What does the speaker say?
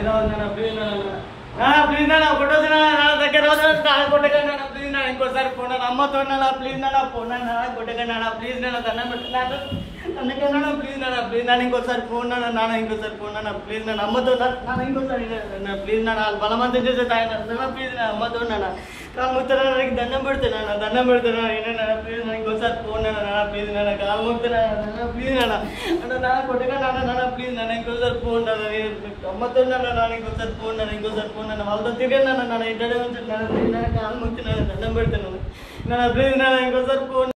రావద్దు నాన్న ప్లీజ్ నాన్న నాన్న ప్లీజ్ నాన్న కొట్టొద్దు నాన్న నా దగ్గర రావద్దు నాన్న కొట్టకండి నాన్న ప్లీజ్ నాన్న ఇంకోసారి పోనా అమ్మతో నాన్న ప్లీజ్ నాన్న పోనా నాన్న కొట్టకండి నాన్న ప్లీజ్ నాన్న దండం పెట్టున్నాను అందుకే నాన్న ప్లీజ్ నాన్న ప్లీజ్ నాన్న ఇంకోసారి ఫోన్ నాన్న నాన్న ఇంకోసారి ఫోన్ నాన్న ప్లీజ్ నాన్న అమ్మతో నాన్న నాన్న ఇంకోసారి నాన్న ప్లీజ్ నాన్న వాళ్ళు బలవంతం చేసే తాగిన నాన్న ప్లీజ్ నాన్న అమ్మతో నాన్న కాలు ముత్తనానికి దండం పెడుతున్నాను దండం పెడుతున్నాను నాన్న ప్లీజ్ నాన్న ఇంకోసారి ఫోన్ నాన్న నాన్న ప్లీజ్ నాన్న కాలు ముడుతున్నాను నాన్న ప్లీజ్ నాన్న అంటే నాన్న కొట్టగా నాన్న నాన్న ప్లీజ్ నాన్న ఇంకోసారి ఫోన్ నాన్న నేను అమ్మతో నాన్న నాన్న ఇంకోసారి ఫోన్ నాన్న ఇంకోసారి ఫోన్ నాన్న వాళ్ళతో తిరిగి నాన్న నాన్న ఇంటర్ నుంచి నాన్న ప్లీజ్ నాన్న కాలు ముడుతున్నాను దండం పెడుతున్నాను నాన్న ప్లీజ్ నాన్న ఇంకోసారి ఫోన్